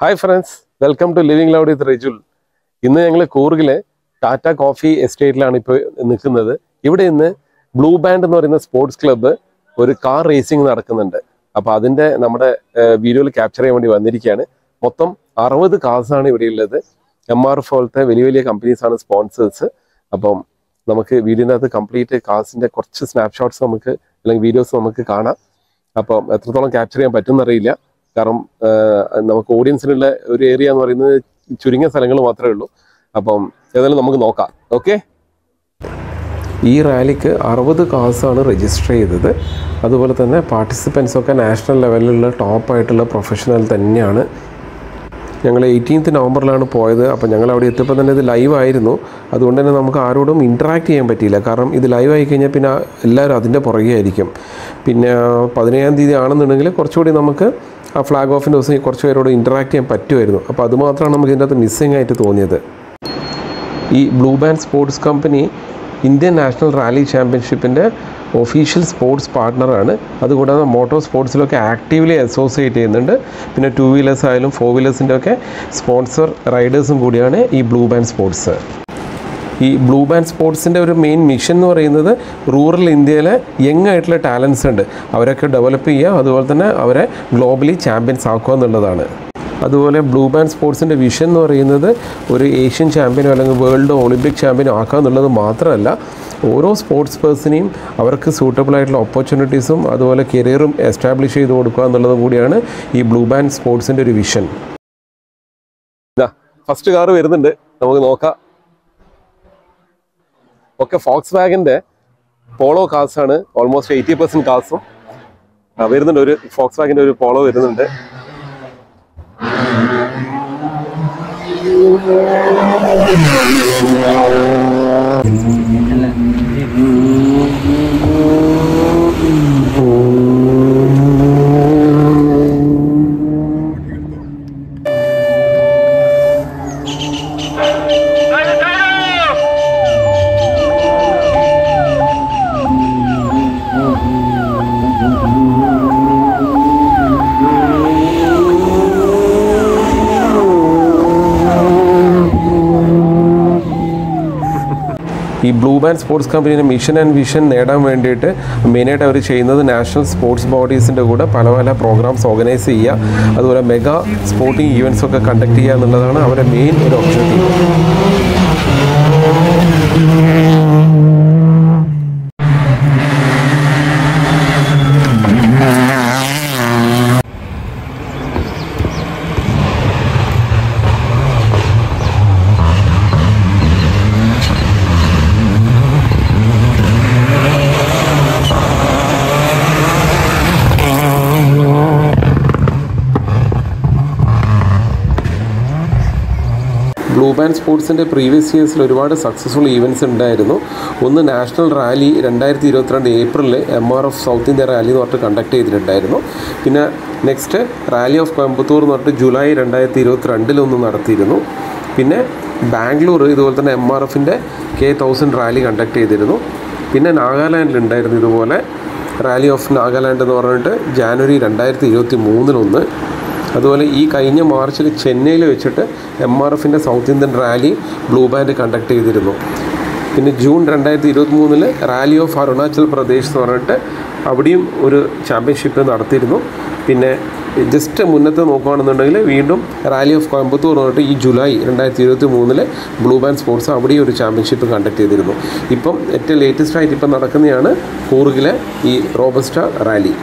hi friends welcome to living loud with Rijul ഇന്ന് ഞങ്ങൾ കൂർഗിലെ Tata coffee എസ്റ്റേറ്റിലാണ് ഇപ്പോൾ നിൽക്കുന്നത് ഇവിടെ ഇന്ന് ബ്ലൂ ബാൻഡ് എന്ന് പറയുന്ന സ്പോർട്സ് ക്ലബ്ബ് ഒരു കാർ റേസിംഗ് നടക്കുന്നുണ്ട് അപ്പോൾ അതിൻ്റെ നമ്മുടെ വീഡിയോയിൽ ക്യാപ്ചർ ചെയ്യാൻ വേണ്ടി വന്നിരിക്കുകയാണ് മൊത്തം അറുപത് കാർസാണ് ഇവിടെ ഉള്ളത് എം ആർ എഫ് പോലത്തെ വലിയ വലിയ കമ്പനീസാണ് സ്പോൺസേഴ്സ് അപ്പം നമുക്ക് വീഡിയോൻ്റെ അകത്ത് കംപ്ലീറ്റ് കാർസിൻ്റെ കുറച്ച് സ്നാപ്ഷോട്ട്സ് നമുക്ക് അല്ലെങ്കിൽ വീഡിയോസ് നമുക്ക് കാണാം അപ്പം എത്രത്തോളം ക്യാപ്ചർ ചെയ്യാൻ പറ്റുമെന്നറിയില്ല കാരണം ആഹ് നമുക്ക് ഓഡിയൻസിനുള്ള ഒരു ഏരിയ എന്ന് പറയുന്നത് ചുരുങ്ങിയ സ്ഥലങ്ങൾ മാത്രമേ ഉള്ളൂ അപ്പം ഏതായാലും നമുക്ക് നോക്കാം ഓക്കെ ഈ റാലിക്ക് അറുപത് കാസാണ് രജിസ്റ്റർ ചെയ്തത് അതുപോലെ തന്നെ പാർട്ടിസിപ്പൻസ് ഒക്കെ നാഷണൽ ലെവലിലുള്ള ടോപ്പായിട്ടുള്ള പ്രൊഫഷണൽ തന്നെയാണ് ഞങ്ങൾ എയ്റ്റീൻത്ത് നവംബറിലാണ് പോയത് അപ്പോൾ ഞങ്ങൾ അവിടെ എത്തിയപ്പോൾ തന്നെ ഇത് ലൈവ് ആയിരുന്നു അതുകൊണ്ട് തന്നെ നമുക്ക് ആരോടും ഇൻറ്ററാക്ട് ചെയ്യാൻ പറ്റിയില്ല കാരണം ഇത് ലൈവ് ആയി കഴിഞ്ഞാൽ പിന്നെ എല്ലാവരും അതിൻ്റെ പുറകെ ആയിരിക്കും പിന്നെ പതിനേഴാം തീയതി ആണെന്നുണ്ടെങ്കിൽ കുറച്ചുകൂടി നമുക്ക് ആ ഫ്ലാഗ് ഓഫിൻ്റെ ദിവസം കുറച്ച് പേരോട് ഇൻറ്ററാക്ട് ചെയ്യാൻ പറ്റുമായിരുന്നു അപ്പോൾ അതുമാത്രമാണ് നമുക്ക് ഇതിൻ്റെ അകത്ത് മിസ്സിങ് ആയിട്ട് തോന്നിയത് ഈ blue band sports company Indian national rally ചാമ്പ്യൻഷിപ്പിൻ്റെ ഒഫീഷ്യൽ സ്പോർട്സ് പാർട്ട്ണറാണ് അതുകൂടാതെ മോട്ടോർ സ്പോർട്സിലൊക്കെ ആക്റ്റീവ്ലി അസോസിയേറ്റ് ചെയ്യുന്നുണ്ട് പിന്നെ ടു വീലേഴ്സ് ആയാലും ഫോർ വീലേഴ്സിൻ്റെ ഒക്കെ സ്പോൺസർ റൈഡേഴ്സും കൂടിയാണ് ഈ ബ്ലൂ ബാൻഡ് സ്പോർട്സ് ഈ ബ്ലൂ ബാൻഡ് സ്പോർട്സിൻ്റെ ഒരു മെയിൻ മിഷൻ എന്ന് പറയുന്നത് റൂറൽ ഇന്ത്യയിലെ യങ് ആയിട്ടുള്ള ടാലൻസ് ഉണ്ട് അവരൊക്കെ ഡെവലപ്പ് ചെയ്യുക അതുപോലെ തന്നെ അവരെ ഗ്ലോബലി ചാമ്പ്യൻസ് ആക്കുക എന്നുള്ളതാണ് അതുപോലെ ബ്ലൂ ബാൻഡ് സ്പോർട്സിൻ്റെ വിഷൻ എന്ന് പറയുന്നത് ഒരു ഏഷ്യൻ ചാമ്പ്യനോ അല്ലെങ്കിൽ വേൾഡ് ഒളിമ്പിക് ചാമ്പ്യനോ ആക്കുക എന്നുള്ളത് മാത്രമല്ല ഓരോ സ്പോർട്സ് പേഴ്സണെയും അവർക്ക് സൂട്ടബിൾ ആയിട്ടുള്ള ഓപ്പർച്യൂണിറ്റീസും അതുപോലെ കരിയറും എസ്റ്റാബ്ലിഷ് ചെയ്ത് കൊടുക്കുക എന്നുള്ളതും കൂടിയാണ് ഈ ബ്ലൂ ബാൻഡ് സ്പോർട്സിൻ്റെ ഒരു വിഷൻ ഫസ്റ്റ് കാർ വരുന്നുണ്ട് നമുക്ക് നോക്കാം ഒക്കെ ഫോക്സ് വാഗന്റെ പോളോ കാർസ് ആണ് ഓൾമോസ്റ്റ് എയ്റ്റി പെർസെന്റ് കാർസും വരുന്നുണ്ട് ഒരു ഫോക്സ് വാഗന്റെ ഒരു പോളോ വരുന്നുണ്ട് ഈ ബ്ലൂ ബാൻഡ് സ്പോർട്സ് കമ്പനിയുടെ മിഷൻ ആൻഡ് വിഷൻ നേടാൻ വേണ്ടിയിട്ട് മെയിനായിട്ട് അവർ ചെയ്യുന്നത് നാഷണൽ സ്പോർട്സ് ബോഡീസിൻ്റെ കൂടെ പല പല പ്രോഗ്രാംസ് ഓർഗനൈസ് ചെയ്യുക അതുപോലെ മെഗാ സ്പോർട്ടിംഗ് ഈവൻറ്റ്സ് ഒക്കെ കണ്ടക്ട് ചെയ്യുക എന്നുള്ളതാണ് അവരുടെ മെയിൻ ഒരു ഒബ്ജക്റ്റീവ് ബ്ലൂ ബാൻഡ് സ്പോർട്സിൻ്റെ പ്രീവിയസ് ഇയേഴ്സിൽ ഒരുപാട് സക്സസ്ഫുൾ ഈവൻറ്റ്സ് ഉണ്ടായിരുന്നു ഒന്ന് നാഷണൽ റാലി രണ്ടായിരത്തി ഇരുപത്തിരണ്ട് ഏപ്രിലിൽ M R F South India rally എന്ന് പറഞ്ഞിട്ട് കണ്ടക്ട് ചെയ്തിട്ടുണ്ടായിരുന്നു പിന്നെ നെക്സ്റ്റ് റാലി ഓഫ് കോയമ്പത്തൂർ എന്ന് പറഞ്ഞിട്ട് ജൂലൈ രണ്ടായിരത്തി ഇരുപത്തിരണ്ടിലൊന്ന് നടത്തിയിരുന്നു പിന്നെ ബാംഗ്ലൂർ ഇതുപോലെ തന്നെ എം ആർ എഫിൻ്റെ കെ തൗസൻഡ് റാലി കണ്ടക്ട് ചെയ്തിരുന്നു പിന്നെ നാഗാലാൻഡിൽ ഉണ്ടായിരുന്നു ഇതുപോലെ റാലി ഓഫ് നാഗാലാൻഡ് എന്ന് പറഞ്ഞിട്ട് ജാനുവരി രണ്ടായിരത്തി ഇരുപത്തി മൂന്നിലൊന്ന് അതുപോലെ ഈ കഴിഞ്ഞ മാർച്ചിൽ ചെന്നൈയിൽ വെച്ചിട്ട് എം ആർ എഫിൻ്റെ South Indian rally blue band conduct ചെയ്തിരുന്നു പിന്നെ ജൂൺ രണ്ടായിരത്തി ഇരുപത്തി മൂന്നിൽ റാലി ഓഫ് അരുണാചൽ പ്രദേശ് എന്ന് പറഞ്ഞിട്ട് അവിടെയും ഒരു ചാമ്പ്യൻഷിപ്പ് നടത്തിയിരുന്നു പിന്നെ ജസ്റ്റ് മുന്നത്തെ നോക്കുകയാണെന്നുണ്ടെങ്കിൽ വീണ്ടും റാലി ഓഫ് കോയമ്പത്തൂർ എന്ന് പറഞ്ഞിട്ട് ഈ ജൂലൈ രണ്ടായിരത്തി ഇരുപത്തി മൂന്നിൽ ബ്ലൂ ബാൻഡ് സ്പോർട്സ് അവിടെയും ഒരു ചാമ്പ്യൻഷിപ്പ് കണ്ടക്ട് ചെയ്തിരുന്നു ഇപ്പം ഏറ്റവും ലേറ്റസ്റ്റ് ആയിട്ട് ഇപ്പം നടക്കുന്നതാണ് കൂർഗിലെ ഈ റോബസ്റ്റ റാലി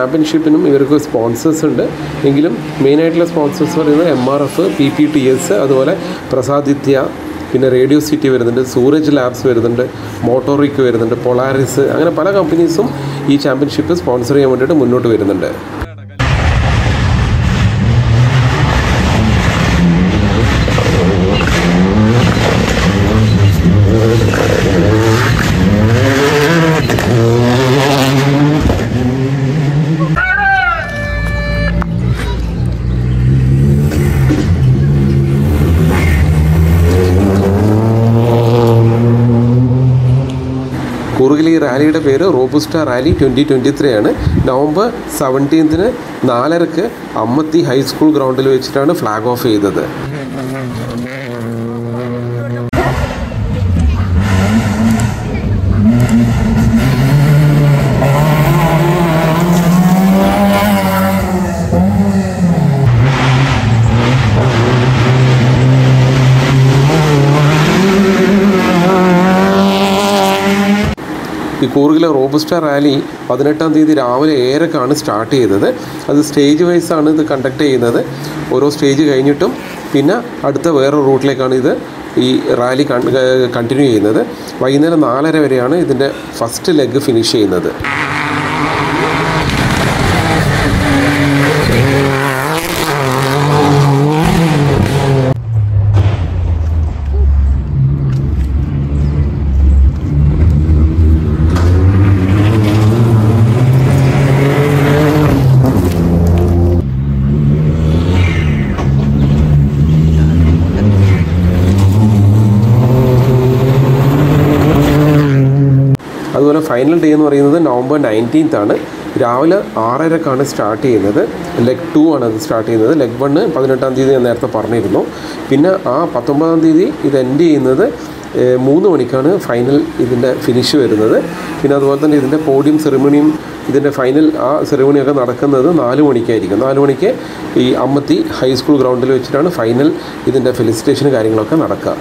ചാമ്പ്യൻഷിപ്പിനും ഇവർക്ക് സ്പോൺസേഴ്സ് ഉണ്ട് എങ്കിലും മെയിനായിട്ടുള്ള സ്പോൺസേഴ്സ് പറയുന്നത് M R F P P T S അതുപോലെ പ്രസാദിത്യ പിന്നെ റേഡിയോ സിറ്റി വരുന്നുണ്ട് സൂരജ് ലാബ്സ് വരുന്നുണ്ട് മോട്ടോറിക്ക് വരുന്നുണ്ട് പൊളാരിസ് അങ്ങനെ പല കമ്പനീസും ഈ ചാമ്പ്യൻഷിപ്പ് സ്പോൺസർ ചെയ്യാൻ വേണ്ടിയിട്ട് മുന്നോട്ട് വരുന്നുണ്ട് കൂറുകിൽ ഈ റാലിയുടെ പേര് Robusta rally twenty twenty three ആണ് നവംബർ സെവൻറ്റീൻത്തിന് നാലരക്ക് അമ്മത്തി ഹൈസ്കൂൾ ഗ്രൗണ്ടിൽ വെച്ചിട്ടാണ് ഫ്ലാഗ് ഓഫ് ചെയ്തത് ഈ കൂറുകിലെ റോബുസ്റ്റ റാലി പതിനെട്ടാം തീയതി രാവിലെ ഏഴരക്കാണ് സ്റ്റാർട്ട് ചെയ്തത് അത് സ്റ്റേജ് വൈസ് ആണ് ഇത് കണ്ടക്ട് ചെയ്യുന്നത് ഓരോ സ്റ്റേജ് കഴിഞ്ഞിട്ടും പിന്നെ അടുത്ത വേറെ റൂട്ടിലേക്കാണ് ഇത് ഈ റാലി കണ്ടിന്യൂ ചെയ്യുന്നത് വൈകുന്നേരം നാലര വരെയാണ് ഇതിൻ്റെ ഫസ്റ്റ് ലെഗ് ഫിനിഷ് ചെയ്യുന്നത് അതുപോലെ ഫൈനൽ ഡേ എന്ന് പറയുന്നത് നവംബർ നയൻറ്റീൻത്ത് ആണ് രാവിലെ ആറരക്കാണ് സ്റ്റാർട്ട് ചെയ്യുന്നത് ലെഗ് ടു ആണ് അത് സ്റ്റാർട്ട് ചെയ്യുന്നത് ലെഗ് വണ്ണ് പതിനെട്ടാം തീയതി ഞാൻ നേരത്തെ പറഞ്ഞിരുന്നു പിന്നെ ആ പത്തൊമ്പതാം തീയതി ഇത് എൻഡ് ചെയ്യുന്നത് ഏഹ്, മൂന്ന് മണിക്കാണ് ഫൈനൽ ഇതിൻ്റെ ഫിനിഷ് വരുന്നത് പിന്നെ അതുപോലെ തന്നെ ഇതിൻ്റെ പോഡിയം സെറിമണിയും ഇതിൻ്റെ ഫൈനൽ ആ സെറിമണിയൊക്കെ നടക്കുന്നത് നാല് മണിക്കായിരിക്കും നാല് മണിക്ക് ഈ അമ്മത്തി ഹൈസ്കൂൾ ഗ്രൗണ്ടിൽ വെച്ചിട്ടാണ് ഫൈനൽ ഇതിൻ്റെ ഫെലിസിറ്റേഷൻ കാര്യങ്ങളൊക്കെ നടക്കുക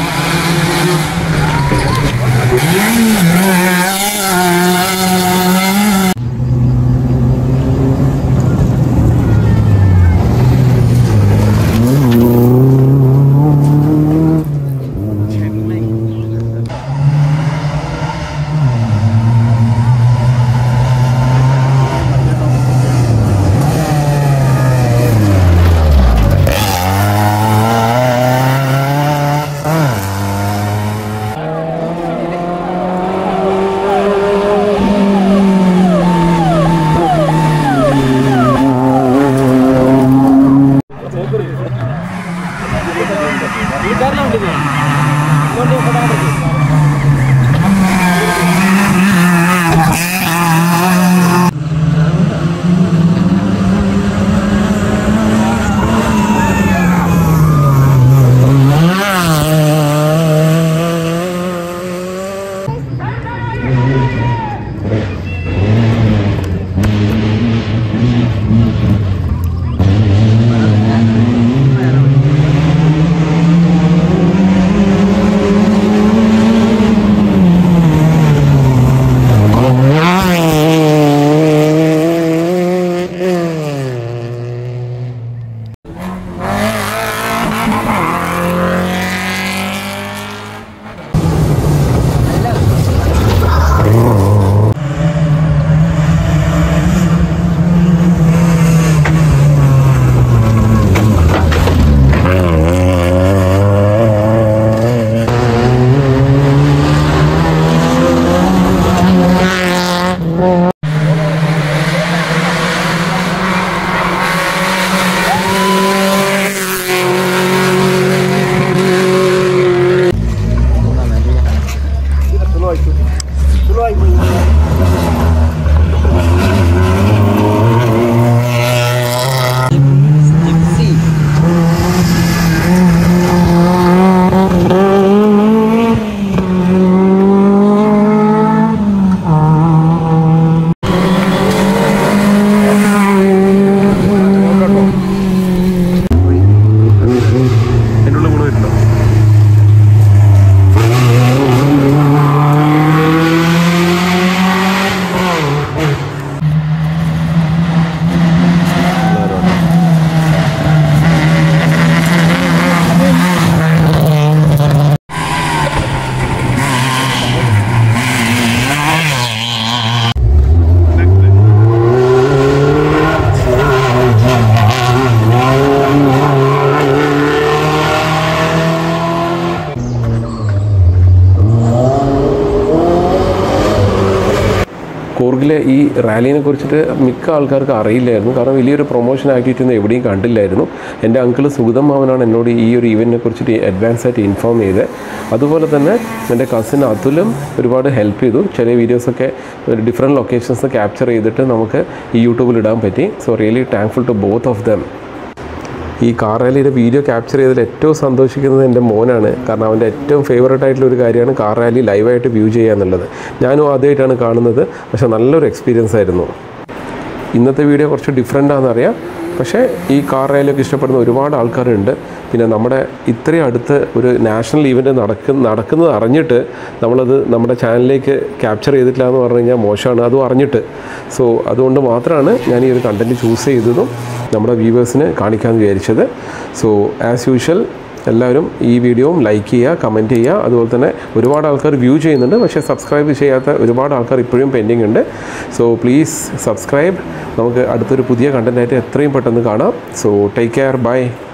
എൻ്റെ ഉള്ളിൽ കൂടെ വരുന്നുണ്ടോ കൂർഗിലെ ഈ റാലിനെ കുറിച്ചിട്ട് മിക്ക ആൾക്കാർക്ക് അറിയില്ലായിരുന്നു കാരണം വലിയൊരു പ്രൊമോഷൻ ആക്ടിവിറ്റി ഒന്നും എവിടെയും കണ്ടില്ലായിരുന്നു എൻ്റെ അങ്കിൾ സുഗതം മാമനാണ് എന്നോട് ഈ ഒരു ഈവൻറ്റിനെ കുറിച്ചിട്ട് അഡ്വാൻസ് ആയിട്ട് ഇൻഫോം ചെയ്തത് അതുപോലെ തന്നെ എൻ്റെ കസിൻ അതുലും ഒരുപാട് ഹെൽപ്പ് ചെയ്തു ചില വീഡിയോസൊക്കെ ഡിഫറെൻറ്റ് ലൊക്കേഷൻസ് ക്യാപ്ചർ ചെയ്തിട്ട് നമുക്ക് ഈ യൂട്യൂബിൽ ഇടാൻ പറ്റി so really thankful to both of them ഈ കാർ റാലിയുടെ വീഡിയോ ക്യാപ്ചർ ചെയ്തതിൽ ഏറ്റവും സന്തോഷിക്കുന്നത് എൻ്റെ മോനാണ് കാരണം അവൻ്റെ ഏറ്റവും ഫേവറേറ്റ് ആയിട്ടുള്ള ഒരു കാര്യമാണ് കാർ റാലി ലൈവായിട്ട് വ്യൂ ചെയ്യുക എന്നുള്ളത് ഞാനും ആദ്യമായിട്ടാണ് കാണുന്നത് പക്ഷേ നല്ലൊരു എക്സ്പീരിയൻസ് ആയിരുന്നു ഇന്നത്തെ വീഡിയോ കുറച്ച് ഡിഫറെൻ്റ് ആണെന്നറിയാം പക്ഷേ ഈ കാർ റാലിയൊക്കെ ഇഷ്ടപ്പെടുന്ന ഒരുപാട് ആൾക്കാരുണ്ട് പിന്നെ നമ്മുടെ ഇത്രയും അടുത്ത് ഒരു നാഷണൽ ഈവൻറ്റ് നടക്കുന്ന നടക്കുന്നത് അറിഞ്ഞിട്ട് നമ്മളത് നമ്മുടെ ചാനലിലേക്ക് ക്യാപ്ചർ ചെയ്തിട്ടില്ല എന്ന് പറഞ്ഞു കഴിഞ്ഞാൽ മോശമാണ് അതും അറിഞ്ഞിട്ട് സോ അതുകൊണ്ട് മാത്രമാണ് ഞാൻ ഈ ഒരു കണ്ടൻറ്റ് ചൂസ് ചെയ്തതും നമ്മുടെ വ്യൂവേഴ്സിന് കാണിക്കാമെന്ന് വിചാരിച്ചത് സോ ആസ് യൂഷ്വൽ എല്ലാവരും ഈ വീഡിയോയും ലൈക്ക് ചെയ്യുക കമൻറ്റ് ചെയ്യുക അതുപോലെ തന്നെ ഒരുപാട് ആൾക്കാർ വ്യൂ ചെയ്യുന്നുണ്ട് പക്ഷേ സബ്സ്ക്രൈബ് ചെയ്യാത്ത ഒരുപാട് ആൾക്കാർ ഇപ്പോഴും പെൻഡിങ് ഉണ്ട് സോ പ്ലീസ് സബ്സ്ക്രൈബ് നമുക്ക് അടുത്തൊരു പുതിയ കണ്ടൻറ്റായിട്ട് എത്രയും പെട്ടെന്ന് കാണാം സോ ടേക്ക് കെയർ ബൈ